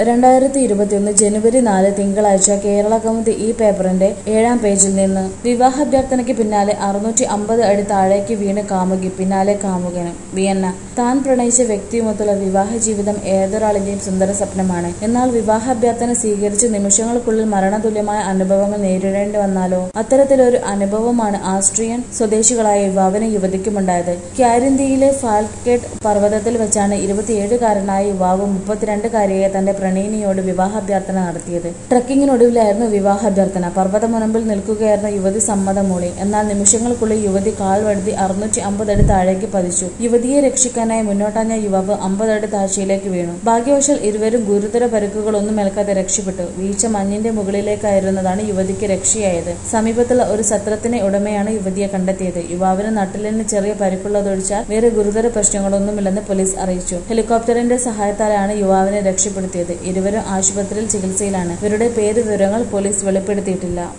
രണ്ടായിരത്തി ഇരുപത്തിയൊന്ന് ജനുവരി നാല് തിങ്കളാഴ്ച കേരള കൗമുദി ഈ പേപ്പറിന്റെ ഏഴാം പേജിൽ നിന്ന് വിവാഹാഭ്യർത്ഥനയ്ക്ക് പിന്നാലെ അറുന്നൂറ്റി അമ്പത് അടി താഴേക്ക് വീണ് കാമുകി പിന്നാലെ കാമുകനും വിയന്ന താൻ പ്രണയിച്ച വ്യക്തിയുമൊത്തുള്ള വിവാഹ ജീവിതം ഏതൊരാളിന്റെയും സുന്ദര സ്വപ്നമാണ് എന്നാൽ വിവാഹാഭ്യർത്ഥന സ്വീകരിച്ച് നിമിഷങ്ങൾക്കുള്ളിൽ മരണതുല്യമായ അനുഭവങ്ങൾ നേരിടേണ്ടി വന്നാലോ അത്തരത്തിലൊരു അനുഭവമാണ് ആസ്ട്രിയൻ സ്വദേശികളായ യുവാവിനും യുവതിക്കുമുണ്ടായത് ക്യാരിന്തിയിലെ ഫാൽക്കേട്ട് പർവ്വതത്തിൽ വെച്ചാണ് ഇരുപത്തിയേഴുകാരനായ യുവാവ് മുപ്പത്തിരണ്ടുകാരിയായ തന്റെ പ്രണയിനിയോട് വിവാഹാഭ്യർത്ഥന നടത്തിയത് ട്രക്കിങ്ങിനൊടുവിലായിരുന്നു വിവാഹാഭ്യർത്ഥന പർവ്വതമുനമ്പിൽ നിൽക്കുകയായിരുന്ന യുവതി സമ്മതം മൂളി എന്നാൽ നിമിഷങ്ങൾക്കുള്ളിൽ യുവതി കാൽ വഴുതി അറുന്നൂറ്റി അമ്പത് അടി താഴേക്ക് പതിച്ചു യുവതിയെ രക്ഷിക്കാനായി മുന്നോട്ടാഞ്ഞ യുവാവ് അമ്പത് അടി താഴ്ചയിലേക്ക് വീണു ഭാഗ്യവശാൽ ഇരുവരും ഗുരുതര പരിക്കുകളൊന്നും ഏൽക്കാതെ രക്ഷപ്പെട്ടു വീഴ്ച മഞ്ഞിന്റെ മുകളിലേക്കായിരുന്നതാണ് യുവതിക്ക് രക്ഷയായത് സമീപത്തുള്ള ഒരു സത്രത്തിന് ഉടമയാണ് യുവതിയെ കണ്ടെത്തിയത് യുവാവിന് നട്ടിലിന് ചെറിയ പരിക്കുള്ളതൊഴിച്ചാൽ വേറെ ഗുരുതര പ്രശ്നങ്ങളൊന്നുമില്ലെന്ന് പോലീസ് അറിയിച്ചു ഹെലികോപ്റ്ററിന്റെ സഹായത്താലാണ് യുവാവിനെ രക്ഷപ്പെടുത്തിയത് ഇരുവരും ആശുപത്രിയിൽ ചികിത്സയിലാണ് ഇവരുടെ പേര് വിവരങ്ങൾ പോലീസ് വെളിപ്പെടുത്തിയിട്ടില്ല